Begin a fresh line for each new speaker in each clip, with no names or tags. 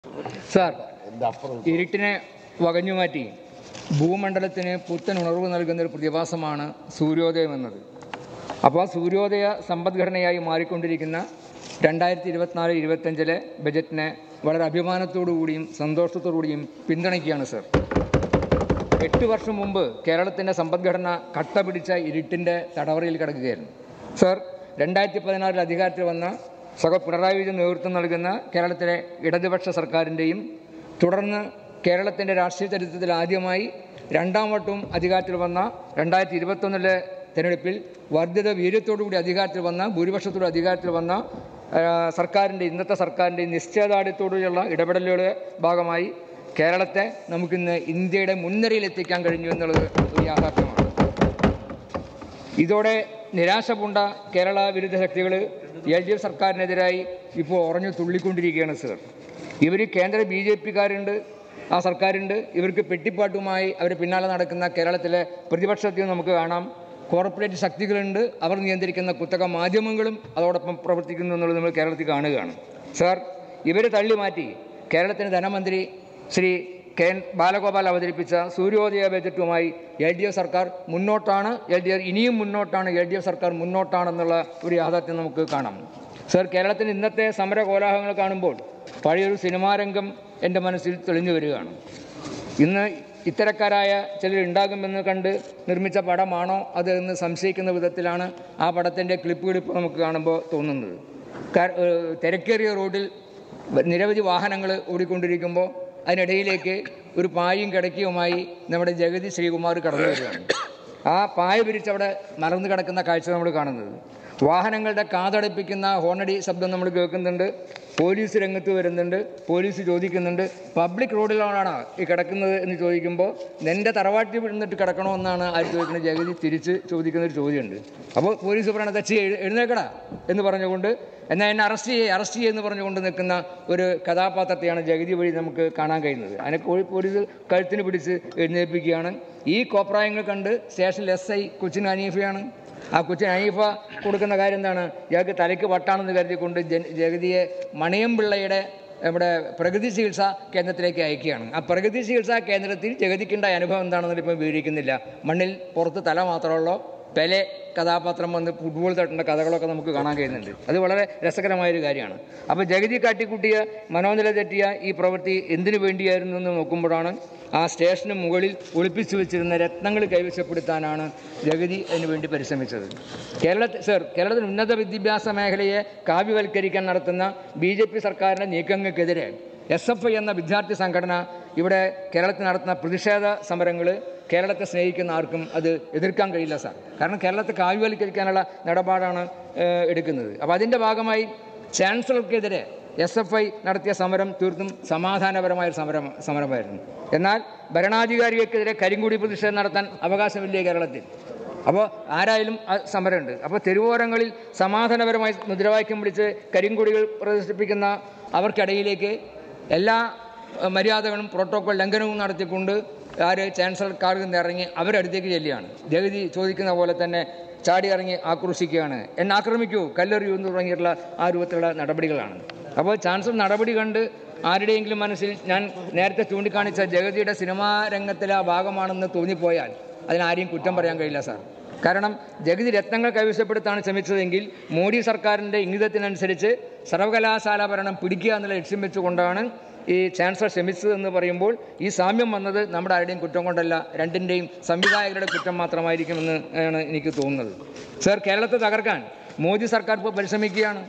Sir
എൻ്റെ അപ്പുറം
ഇരുട്ടിനെ വകഞ്ഞുമാറ്റി ഭൂമണ്ഡലത്തിന് പുത്തൻ ഉണർവ് നൽകുന്ന ഒരു പ്രതിഭാസമാണ് സൂര്യോദയം എന്നത് അപ്പോൾ സൂര്യോദയ സമ്പദ്ഘടനയായി മാറിക്കൊണ്ടിരിക്കുന്ന രണ്ടായിരത്തി ഇരുപത്തിനാല് ഇരുപത്തഞ്ചിലെ ബജറ്റിനെ വളരെ അഭിമാനത്തോടു കൂടിയും സന്തോഷത്തോടു കൂടിയും പിന്തുണയ്ക്കുകയാണ് സർ എട്ട് വർഷം മുമ്പ് കേരളത്തിൻ്റെ സമ്പദ്ഘടന കട്ട പിടിച്ച ഇരുട്ടിൻ്റെ തടവറയിൽ കിടക്കുകയായിരുന്നു സർ രണ്ടായിരത്തി പതിനാറിൽ അധികാരത്തിൽ വന്ന സഹ പിണറായി വിജയൻ നേതൃത്വം നൽകുന്ന കേരളത്തിലെ ഇടതുപക്ഷ സർക്കാരിൻ്റെയും തുടർന്ന് കേരളത്തിൻ്റെ രാഷ്ട്രീയ ചരിത്രത്തിൽ ആദ്യമായി രണ്ടാം വട്ടവും അധികാരത്തിൽ വന്ന രണ്ടായിരത്തി ഇരുപത്തൊന്നിലെ തെരഞ്ഞെടുപ്പിൽ വർദ്ധിത വീര്യത്തോടുകൂടി അധികാരത്തിൽ വന്ന ഭൂരിപക്ഷത്തോടെ അധികാരത്തിൽ വന്ന ആ, സർക്കാരിൻ്റെ ഇന്നത്തെ സർക്കാരിൻ്റെ നിശ്ചയദാർഢ്യത്തോടുള്ള ഇടപെടലുകളുടെ ഭാഗമായി കേരളത്തെ നമുക്കിന്ന് ഇന്ത്യയുടെ മുൻനിരയിൽ എത്തിക്കാൻ കഴിഞ്ഞു എന്നുള്ളത് ഒരു യാഥാർത്ഥ്യമാണ് ഇതോടെ നിരാശ പൂണ്ട കേരള വിരുദ്ധ ശക്തികൾ എൽ ഡി എഫ് സർക്കാരിനെതിരായി ഇപ്പോൾ ഉറഞ്ഞു തുള്ളിക്കൊണ്ടിരിക്കുകയാണ് സർ ഇവർ കേന്ദ്ര ബി ജെ പിക്കാരുണ്ട് ആ സർക്കാരുണ്ട് ഇവർക്ക് പെട്ടിപ്പാട്ടുമായി അവർ പിന്നാലെ നടക്കുന്ന കേരളത്തിലെ പ്രതിപക്ഷത്തെയും നമുക്ക് കാണാം കോർപ്പറേറ്റ് ശക്തികളുണ്ട് അവർ നിയന്ത്രിക്കുന്ന കുത്തക മാധ്യമങ്ങളും അതോടൊപ്പം പ്രവർത്തിക്കുന്നു എന്നുള്ളത് നമ്മൾ കേരളത്തിൽ കാണുകയാണ് സാർ ഇവരെ തള്ളി മാറ്റി കേരളത്തിന് ധനമന്ത്രി ശ്രീ കെ എൻ ബാലഗോപാൽ അവതരിപ്പിച്ച സൂര്യോദയ ബജറ്റുമായി എൽ ഡി എഫ് സർക്കാർ മുന്നോട്ടാണ് എൽ ഡി എഫ് ഇനിയും മുന്നോട്ടാണ് എൽ ഡി എഫ് സർക്കാർ മുന്നോട്ടാണെന്നുള്ള ഒരു യാഥാർത്ഥ്യം നമുക്ക് കാണാം സർ കേരളത്തിന് ഇന്നത്തെ സമര കോലാഹലങ്ങൾ കാണുമ്പോൾ പഴയൊരു സിനിമാ രംഗം എൻ്റെ മനസ്സിൽ തെളിഞ്ഞു വരികയാണ് ഇന്ന് ഇത്തരക്കാരായ ചിലർ ഉണ്ടാകുമെന്ന് കണ്ട് നിർമ്മിച്ച പടമാണോ അത് എന്ന് സംശയിക്കുന്ന വിധത്തിലാണ് ആ പടത്തിൻ്റെ ക്ലിപ്പുകൾ ഇപ്പോൾ നമുക്ക് കാണുമ്പോൾ തോന്നുന്നത് കാ- ഏഹ് തിരക്കേറിയ റോഡിൽ നിരവധി വാഹനങ്ങൾ ഓടിക്കൊണ്ടിരിക്കുമ്പോൾ അതിനിടയിലേക്ക് ഒരു പായും കിടക്കിയുമായി നമ്മുടെ ജഗതി ശ്രീകുമാർ കടന്നു വരികയാണ് ആ പായ പിരിച്ചവിടെ മറന്നു കിടക്കുന്ന കാഴ്ച നമ്മൾ കാണുന്നത് വാഹനങ്ങളുടെ കാതടപ്പിക്കുന്ന ഹോണടി ശബ്ദം നമ്മൾ കേൾക്കുന്നുണ്ട് പോലീസ് രംഗത്ത് വരുന്നുണ്ട് പോലീസ് ചോദിക്കുന്നുണ്ട് പബ്ലിക് റോഡിലാണോ ഈ കിടക്കുന്നത് എന്ന് ചോദിക്കുമ്പോൾ നിന്റെ തറവാട്ടിൽ നിന്നിട്ട് കിടക്കണോ എന്നാണ് ആര് ചോദിക്കുന്നത് ജഗതി തിരിച്ച് ചോദിക്കുന്ന ഒരു ചോദ്യമുണ്ട് അപ്പോൾ പോലീസ് പറയണത് തച്ചി എഴുന്നേക്കടാ എന്ന് പറഞ്ഞുകൊണ്ട് എന്നാൽ എന്നെ അറസ്റ്റ് ചെയ്യേ അറസ്റ്റ് ചെയ്യേ എന്ന് പറഞ്ഞുകൊണ്ട് നിൽക്കുന്ന ഒരു കഥാപാത്രത്തെയാണ് ജഗതി വഴി നമുക്ക് കാണാൻ കഴിയുന്നത് അതിനെ കോഴി പോലീസ് കഴുത്തിന് പിടിച്ച് എഴുന്നേൽപ്പിക്കുകയാണ് ഈ കോപ്രായങ്ങൾ കണ്ട് സ്റ്റേഷനിൽ എസ് ഐ കൊച്ചിൻ അനീഫയാണ് ആ കൊച്ചിൻ അനീഫ കൊടുക്കുന്ന കാര്യം എന്താണ് ഇയാൾക്ക് തലയ്ക്ക് വട്ടാണെന്ന് കരുതിക്കൊണ്ട് ജൻ ജഗതിയെ മണിയംപിള്ളയുടെ നമ്മുടെ പ്രകൃതി ചികിത്സാ കേന്ദ്രത്തിലേക്ക് അയക്കുകയാണ് ആ പ്രകൃതി ചികിത്സാ കേന്ദ്രത്തിൽ ജഗതിക്കുണ്ടായ അനുഭവം എന്താണെന്ന് ഇപ്പം വിവരിക്കുന്നില്ല മണ്ണിൽ പുറത്ത് തല മാത്രമുള്ളൂ പെലെ കഥാപാത്രം വന്ന് ഫുട്ബോൾ തട്ടുന്ന കഥകളൊക്കെ നമുക്ക് കാണാൻ കഴിയുന്നുണ്ട് അത് വളരെ രസകരമായൊരു കാര്യമാണ് അപ്പോൾ ജഗതി കാട്ടിക്കൂട്ടിയ മനോനില തെറ്റിയ ഈ പ്രവൃത്തി എന്തിനു വേണ്ടിയായിരുന്നു എന്ന് നോക്കുമ്പോഴാണ് ആ സ്റ്റേഷന് മുകളിൽ ഒളിപ്പിച്ചു വെച്ചിരുന്ന രത്നങ്ങൾ കൈവശപ്പെടുത്താനാണ് ജഗതി അതിനു വേണ്ടി പരിശ്രമിച്ചത് കേരളത്തിൽ സർ കേരളത്തിൽ ഉന്നത വിദ്യാഭ്യാസ മേഖലയെ കാവ്യവൽക്കരിക്കാൻ നടത്തുന്ന ബി ജെ പി സർക്കാരിൻ്റെ നീക്കങ്ങൾക്കെതിരെ എസ് എഫ് ഐ എന്ന വിദ്യാർത്ഥി സംഘടന ഇവിടെ കേരളത്തിൽ നടത്തുന്ന പ്രതിഷേധ സമരങ്ങൾ കേരളത്തെ സ്നേഹിക്കുന്ന ആർക്കും അത് എതിർക്കാൻ കഴിയില്ല സാർ കാരണം കേരളത്തെ കാവ്യവൽക്കരിക്കാനുള്ള നിലപാടാണ് ഏഹ്, എടുക്കുന്നത് അപ്പോൾ അതിൻ്റെ ഭാഗമായി ചാൻസലർക്കെതിരെ എസ് എഫ് ഐ നടത്തിയ സമരം തീർത്തും സമാധാനപരമായ ഒരു സമരം സമരമായിരുന്നു എന്നാൽ ഭരണാധികാരികൾക്കെതിരെ കരിങ്കുടി പ്രതിഷേധം നടത്താൻ അവകാശമില്ലേ കേരളത്തിൽ അപ്പോൾ ആരായാലും ആ സമരമുണ്ട് അപ്പോൾ തെരുവോരങ്ങളിൽ സമാധാനപരമായി മുദ്രാവാക്യം വിളിച്ച് കരിങ്കൊടികൾ പ്രദർശിപ്പിക്കുന്ന അവർക്കിടയിലേക്ക് എല്ലാ അഹ്, മര്യാദകളും പ്രോട്ടോകോൾ ലംഘനവും നടത്തിക്കൊണ്ട് ആര് ചാൻസലർ കാറിൽ നിന്ന് ഇറങ്ങി അവരടുത്തേക്ക് ചെല്ലുകയാണ് ജഗതി ചോദിക്കുന്ന പോലെ തന്നെ ചാടി ഇറങ്ങി ആക്രോശിക്കുകയാണ് എന്നെ ആക്രമിക്കൂ കല്ലെറിയൂ എന്ന് തുടങ്ങിയിട്ടുള്ള ആ രൂപത്തിലുള്ള നടപടികളാണ് അപ്പോൾ ചാൻസലർ നടപടി കണ്ട് ആരുടെയെങ്കിലും മനസ്സിൽ ഞാൻ നേരത്തെ ചൂണ്ടിക്കാണിച്ച ജഗതിയുടെ സിനിമാ രംഗത്തിലെ ആ ഭാഗമാണെന്ന് തോന്നിപ്പോയാൽ അതിനാരെയും കുറ്റം പറയാൻ കഴിയില്ല സാർ കാരണം ജഗതി രത്നങ്ങൾ കൈവശപ്പെടുത്താണ് ശ്രമിച്ചതെങ്കിൽ മോഡി സർക്കാരിൻ്റെ ഇംഗിതത്തിനനുസരിച്ച് സർവകലാശാല ഭരണം പിടിക്കുക എന്നുള്ള ലക്ഷ്യം വെച്ചുകൊണ്ടാണ് ഈ ചാൻസലർ ശ്രമിച്ചതെന്ന് പറയുമ്പോൾ ഈ സാമ്യം വന്നത് നമ്മുടെ ആരുടെയും കുറ്റം കൊണ്ടല്ല രണ്ടിൻ്റെയും സംവിധായകരുടെ കുറ്റം മാത്രമായിരിക്കുമെന്ന് ആണ് എനിക്ക് തോന്നുന്നത് സർ കേരളത്തെ തകർക്കാൻ മോദി സർക്കാർ ഇപ്പോൾ പരിശ്രമിക്കുകയാണ്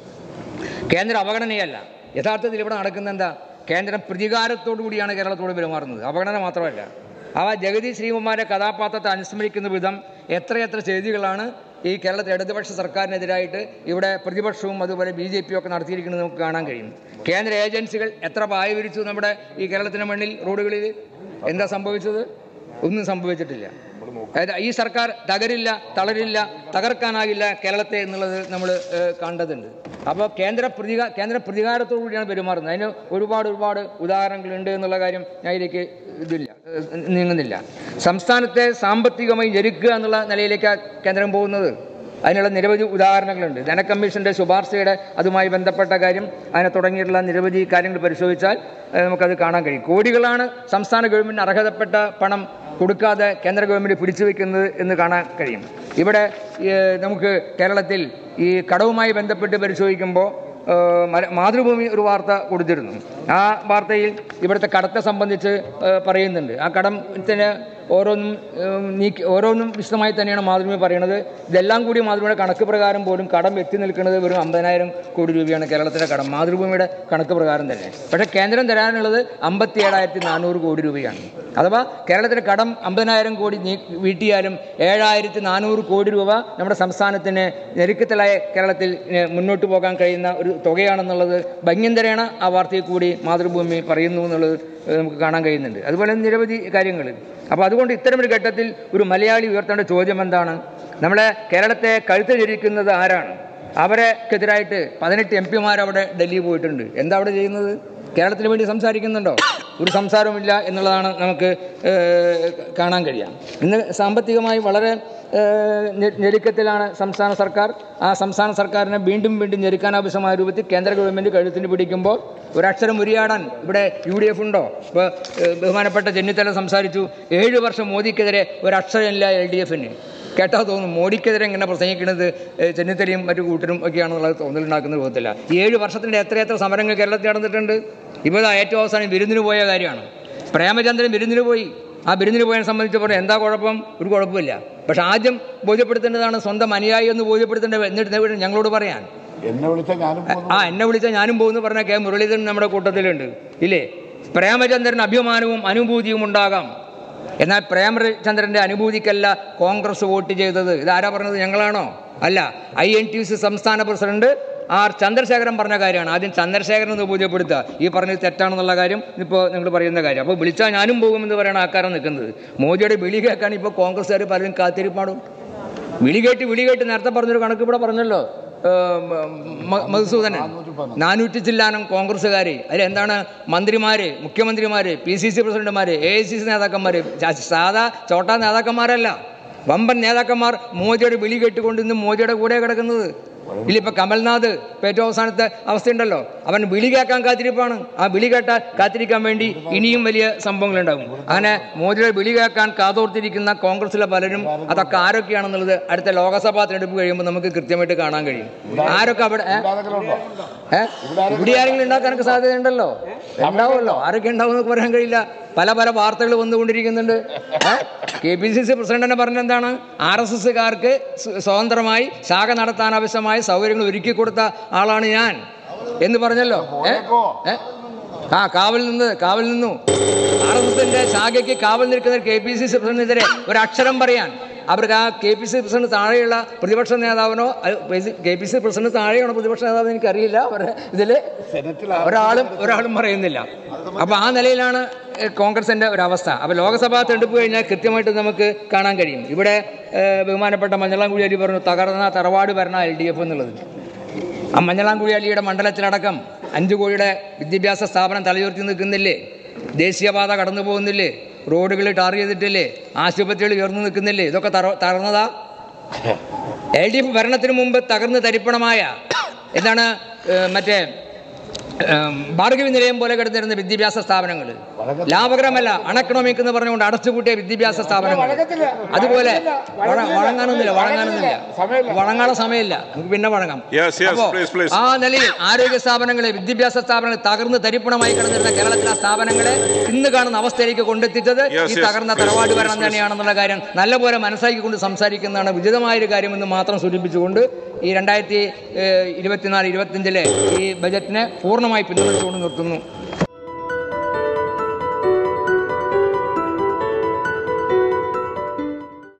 കേന്ദ്ര അവഗണനയല്ല യഥാർത്ഥത്തിൽ ഇവിടെ നടക്കുന്ന എന്താ കേന്ദ്രം പ്രതികാരത്തോടു കൂടിയാണ് കേരളത്തോട് പെരുമാറുന്നത് അവഗണന മാത്രമല്ല അവ ജഗതി ശ്രീകുമാരെ കഥാപാത്രത്തെ അനുസ്മരിക്കുന്ന വിധം എത്രയെത്ര ചെയ്തികളാണ് ഈ കേരളത്തിലെ ഇടതുപക്ഷ സർക്കാരിനെതിരായിട്ട് ഇവിടെ പ്രതിപക്ഷവും അതുപോലെ ബി ജെ പിയും ഒക്കെ നടത്തിയിരിക്കുന്നത് നമുക്ക് കാണാൻ കഴിയും കേന്ദ്ര ഏജൻസികൾ എത്ര പായ വിരിച്ചു നമ്മുടെ ഈ കേരളത്തിൻ്റെ മണ്ണിൽ റോഡുകളിൽ എന്താ സംഭവിച്ചത് ഒന്നും സംഭവിച്ചിട്ടില്ല അതായത് ഈ സർക്കാർ തകരില്ല തളരില്ല തകർക്കാനാകില്ല കേരളത്തെ എന്നുള്ളത് നമ്മൾ കണ്ടതുണ്ട് അപ്പോൾ കേന്ദ്ര പ്രതികാ കേന്ദ്ര പ്രതികാരത്തോടു കൂടിയാണ് പെരുമാറുന്നത് അതിന് ഒരുപാട് ഒരുപാട് ഉദാഹരണങ്ങളുണ്ട് എന്നുള്ള കാര്യം ഞാൻ ഇതിലേക്ക് ഇതില്ല ഏഹ്, നീങ്ങുന്നില്ല സംസ്ഥാനത്തെ സാമ്പത്തികമായി ഞെരുക്കുക എന്നുള്ള നിലയിലേക്കാണ് കേന്ദ്രം പോകുന്നത് അതിനുള്ള നിരവധി ഉദാഹരണങ്ങളുണ്ട് ധനക്കമ്മീഷന്റെ ശുപാർശയുടെ അതുമായി ബന്ധപ്പെട്ട കാര്യം അതിനെ തുടങ്ങിയിട്ടുള്ള നിരവധി കാര്യങ്ങൾ പരിശോധിച്ചാൽ ഏഹ്, നമുക്കത് കാണാൻ കഴിയും കോടികളാണ് സംസ്ഥാന ഗവൺമെന്റിന് അർഹതപ്പെട്ട പണം കൊടുക്കാതെ കേന്ദ്ര ഗവൺമെന്റ് പിടിച്ചു വെക്കുന്നത് എന്ന് കാണാൻ കഴിയും ഇവിടെ ഏഹ്, നമുക്ക് കേരളത്തിൽ ഈ കടവുമായി ബന്ധപ്പെട്ട് പരിശോധിക്കുമ്പോൾ ഏഹ്, മല- മാതൃഭൂമി ഒരു വാർത്ത കൊടുത്തിരുന്നു ആ വാർത്തയിൽ ഇവിടുത്തെ കടത്തെ സംബന്ധിച്ച് ഏഹ്, പറയുന്നുണ്ട് ആ കടത്തിന് ഓരോന്നും ഏഹ്, നീക്കി ഓരോന്നും വിശദമായി തന്നെയാണ് മാതൃഭൂമി പറയുന്നത് ഇതെല്ലാം കൂടി മാതൃഭൂമിയുടെ കണക്ക് പ്രകാരം പോലും കടം എത്തി നിൽക്കുന്നത് വെറും അമ്പതിനായിരം കോടി രൂപയാണ് കേരളത്തിലെ കടം മാതൃഭൂമിയുടെ കണക്ക് പ്രകാരം തന്നെ പക്ഷേ കേന്ദ്രം തരാനുള്ളത് അമ്പത്തി ഏഴായിരത്തി നാനൂറ് കോടി രൂപയാണ് അഥവാ കേരളത്തിലെ കടം അമ്പതിനായിരം കോടി നീ വീട്ടിയാലും ഏഴായിരത്തി നാനൂറ് കോടി രൂപ നമ്മുടെ സംസ്ഥാനത്തിന് ഞെരുക്കത്തിലായ കേരളത്തിൽ ഏഹ്, മുന്നോട്ട് പോകാൻ കഴിയുന്ന ഒരു തുകയാണെന്നുള്ളത് ഭംഗ്യന്തരേണ ആ വാർത്തയിൽ കൂടി മാതൃഭൂമി പറയുന്നു എന്നുള്ളത് ഏഹ്, നമുക്ക് കാണാൻ കഴിയുന്നുണ്ട് അതുപോലെ നിരവധി കാര്യങ്ങൾ അപ്പോൾ അതുകൊണ്ട് ഇത്തരമൊരു ഘട്ടത്തിൽ ഒരു മലയാളി ഉയർത്തേണ്ട ചോദ്യം എന്താണ് നമ്മളെ കേരളത്തെ കഴുത്ത് ഞെരിക്കുന്നത് ആരാണ് അവരെക്കെതിരായിട്ട് പതിനെട്ട് എം പിമാർ അവിടെ ഡൽഹി പോയിട്ടുണ്ട് എന്താ അവിടെ ചെയ്യുന്നത് കേരളത്തിന് വേണ്ടി സംസാരിക്കുന്നുണ്ടോ ഒരു സംസാരവുമില്ല എന്നുള്ളതാണ് നമുക്ക് ഏഹ്, കാണാൻ കഴിയാം ഇന്ന് സാമ്പത്തികമായി വളരെ ഏഹ്, ഞെ- ഞെരുക്കത്തിലാണ് സംസ്ഥാന സർക്കാർ ആ സംസ്ഥാന സർക്കാരിനെ വീണ്ടും വീണ്ടും ഞെരുക്കാൻ ആവശ്യമായ രൂപത്തിൽ കേന്ദ്ര ഗവൺമെൻറ് കഴുത്തിന് പിടിക്കുമ്പോൾ ഒരക്ഷരം ഉരിയാടാൻ ഇവിടെ യു ഡി എഫ് ഉണ്ടോ ഇപ്പോൾ ഏഹ്, ബഹുമാനപ്പെട്ട ചെന്നിത്തല സംസാരിച്ചു ഏഴ് വർഷം മോദിക്കെതിരെ ഒരക്ഷരമില്ല എൽ ഡി എഫിന് കേട്ടാൽ തോന്നും മോഡിക്കെതിരെ ഇങ്ങനെ പ്രസംഗിക്കുന്നത് ഏഹ്, ചെന്നിത്തലയും മറ്റു കൂട്ടരും ഒക്കെയാണെന്നുള്ളത് തോന്നലുണ്ടാക്കുന്ന രൂപത്തില്ല ഈ ഏഴ് വർഷത്തിൻ്റെ എത്രയെത്ര സമരങ്ങൾ കേരളത്തിൽ നടന്നിട്ടുണ്ട് ഇപ്പോൾ ദാ ഏറ്റവും അവസാനം വിരുന്നിന് പോയ കാര്യമാണ് പ്രേമചന്ദ്രൻ വിരുന്നിന് പോയി ആ വിരുന്നിന് പോയതിനെ സംബന്ധിച്ച് പറഞ്ഞു എന്താ കുഴപ്പം ഒരു കുഴപ്പമില്ല പക്ഷെ ആദ്യം ബോധ്യപ്പെടുത്തേണ്ടതാണ് സ്വന്തം അനുയായി എന്ന് ബോധ്യപ്പെടുത്തേണ്ടത് എന്നിട്ട് ഇവിടെ ഞങ്ങളോട് പറയാൻ
എന്നെ വിളിച്ചാൽ ഞാനും പോകുന്നു
ആ എന്നെ വിളിച്ചാൽ ഞാനും പോകുന്നു പറഞ്ഞ കെ മുരളീധരൻ നമ്മുടെ കൂട്ടത്തിലുണ്ട് ഇല്ലേ പ്രേമചന്ദ്രൻ അഭിമാനവും അനുഭൂതിയും ഉണ്ടാകാം എന്നാൽ പ്രേമചന്ദ്രന്റെ അനുഭൂതിക്കല്ല കോൺഗ്രസ് വോട്ട് ചെയ്തത് ഇതാരാ പറഞ്ഞത് ഞങ്ങളാണോ അല്ല ഐ എൻ ടി സി സംസ്ഥാന പ്രസിഡന്റ് ആർ ചന്ദ്രശേഖരൻ പറഞ്ഞ കാര്യമാണ് ആദ്യം ചന്ദ്രശേഖരൻ എന്ന് ബോധ്യപ്പെടുത്തുക ഈ പറഞ്ഞത് തെറ്റാണെന്നുള്ള കാര്യം ഇപ്പോൾ നിങ്ങൾ പറയുന്ന കാര്യം അപ്പോൾ വിളിച്ചാൽ ഞാനും പോകുമെന്ന് പറയണ ആൾക്കാരാണ് നിൽക്കുന്നത് മോദിയുടെ വിളി കേൾക്കാൻ ഇപ്പോൾ കോൺഗ്രസ്സുകാർ പലരും കാത്തിരിപ്പാടും വിളി കേട്ട് വിളി കേട്ട് നേരത്തെ പറഞ്ഞൊരു കണക്ക് ഇവിടെ പറഞ്ഞല്ലോ ഏഹ്, മ- മധുസൂദനൻ നാനൂറ്റി ചില്ലാനം കോൺഗ്രസ്സുകാര് അതിലെന്താണ് മന്ത്രിമാര് മുഖ്യമന്ത്രിമാര് പി സി സി പ്രസിഡന്റുമാര് എ ഐ സി സി നേതാക്കന്മാര് ച- സാധാ ചോട്ടാ നേതാക്കന്മാരല്ല വമ്പൻ നേതാക്കന്മാർ മോദിയുടെ വിളി കേട്ടുകൊണ്ട് ഇന്ന് മോദിയുടെ കൂടെ കിടക്കുന്നത് ഇല്ല ഇപ്പൊ കമൽനാഥ് ഇപ്പൊ ഏറ്റവും അവസാനത്തെ അവസ്ഥയുണ്ടല്ലോ അവൻ വിളി കേൾക്കാൻ കാത്തിരിപ്പാണ് ആ വിളി കേട്ടാൽ കാത്തിരിക്കാൻ വേണ്ടി ഇനിയും വലിയ സംഭവങ്ങളുണ്ടാകും അങ്ങനെ മോദിയുടെ വിളി കേൾക്കാൻ കാതോർത്തിരിക്കുന്ന കോൺഗ്രസിലെ പലരും അതൊക്കെ ആരൊക്കെയാണെന്നുള്ളത് അടുത്ത ലോക്സഭാ തെരഞ്ഞെടുപ്പ് കഴിയുമ്പോൾ നമുക്ക് കൃത്യമായിട്ട് കാണാൻ കഴിയും ആരൊക്കെ അവിടെ ഏ?
ഉണ്ടാക്കലുണ്ടോ
ഏ? ഇവിടെ ആരെങ്കിലും ഉണ്ടാക്കാനൊക്കെ സാധ്യതയുണ്ടല്ലോ ഉണ്ടാവുമല്ലോ ആരൊക്കെ ഉണ്ടാവും എന്ന് പറയാൻ കഴിയില്ല പല പല വാർത്തകൾ വന്നുകൊണ്ടിരിക്കുന്നുണ്ട് K P C C president തന്നെ പറഞ്ഞെന്താണ് ആർ എസ് എസ്സുകാർക്ക് സ്വതന്ത്രമായി ശാഖ നടത്താൻ ആവശ്യമായ സൗകര്യങ്ങൾ ഒരുക്കി കൊടുത്ത ആളാണ് ഞാൻ എന്ന് പറഞ്ഞല്ലോ ഏ? ഏ? ആ കാവൽ നിന്ന് കാവൽ നിന്നു ആർ എസ് എസിന്റെ ശാഖയ്ക്ക് കാവൽ നിൽക്കുന്ന കെ പി സി സി പ്രസിഡന്റിനെതിരെ ഒരു അക്ഷരം പറയാൻ അവർക്ക് ആ കെ പി സി പ്രസിഡന്റ് താഴെയുള്ള പ്രതിപക്ഷ നേതാവിനോ കെ പി സി പ്രസിഡന്റ് താഴെയാണോ പ്രതിപക്ഷ നേതാവ് എനിക്കറിയില്ല അവരുടെ ഇതിൽ
സെനറ്റിൽ
ഒരാളും ഒരാളും പറയുന്നില്ല അപ്പൊ ആ നിലയിലാണ് ഏഹ്, കോൺഗ്രസിന്റെ ഒരവസ്ഥ അപ്പൊ ലോക്സഭാ തെരഞ്ഞെടുപ്പ് കഴിഞ്ഞാൽ കൃത്യമായിട്ട് നമുക്ക് കാണാൻ കഴിയും ഇവിടെ ഏഹ്, ബഹുമാനപ്പെട്ട മഞ്ഞളാംകുഴി അലി പറഞ്ഞു തകർന്ന തറവാട് ഭരണ എൽ ഡി എഫ് എന്നുള്ളത് ആ മഞ്ഞളാംകുഴി അലിയുടെ മണ്ഡലത്തിലടക്കം അഞ്ചു കോടിയുടെ വിദ്യാഭ്യാസ സ്ഥാപനം തലയുയർത്തി നിൽക്കുന്നില്ലേ ദേശീയപാത കടന്നു പോകുന്നില്ലേ റോഡുകൾ ടാർ ചെയ്തിട്ടില്ലേ ആശുപത്രികൾ ഉയർന്നു നിൽക്കുന്നില്ലേ ഇതൊക്കെ തറ തകർന്നതാ എൽ ഡി എഫ് ഭരണത്തിന് മുമ്പ് തകർന്ന് തരിപ്പണമായ എന്താണ് ഏഹ്, മറ്റേ ഏഹ്, ഭാർഗവി നിലയം പോലെ കിടന്നിരുന്ന വിദ്യാഭ്യാസ സ്ഥാപനങ്ങൾ ലാഭകരമല്ല അണക്കണോമിക് എന്ന് പറഞ്ഞുകൊണ്ട് അടച്ചുപൂട്ടിയ വിദ്യാഭ്യാസ സ്ഥാപനങ്ങൾ അതുപോലെ വഴ- വഴങ്ങാനൊന്നുമില്ല വഴങ്ങാനൊന്നുമില്ല വഴങ്ങാനുള്ള സമയമില്ല നമുക്ക് പിന്നെ വഴങ്ങാം
Yes, yes,
അപ്പോ
please, please.
ആ നിലയിൽ ആരോഗ്യ സ്ഥാപനങ്ങളെ വിദ്യാഭ്യാസ സ്ഥാപനങ്ങൾ തകർന്ന് തരിപ്പണമായി കിടന്നിരുന്ന കേരളത്തിലെ സ്ഥാപനങ്ങളെ ഇന്ന് കാണുന്ന അവസ്ഥയിലേക്ക് കൊണ്ടെത്തിച്ചത്
Yes,
ഈ
yes,
തകർന്ന
please,
തറവാട്
please,
ഭരണം
please.
തന്നെയാണെന്നുള്ള കാര്യം നല്ലപോലെ മനസ്സിലാക്കിക്കൊണ്ട് സംസാരിക്കുന്നതാണ് ഉചിതമായൊരു കാര്യമെന്ന് മാത്രം സൂചിപ്പിച്ചുകൊണ്ട് ഈ രണ്ടായിരത്തി ഇരുപത്തിനാല് ഇരുപത്തിയഞ്ചിലെ ഈ ബജറ്റിനെ പൂർണ്ണമായി പിന്തുണച്ചുകൊണ്ട് നിർത്തുന്നു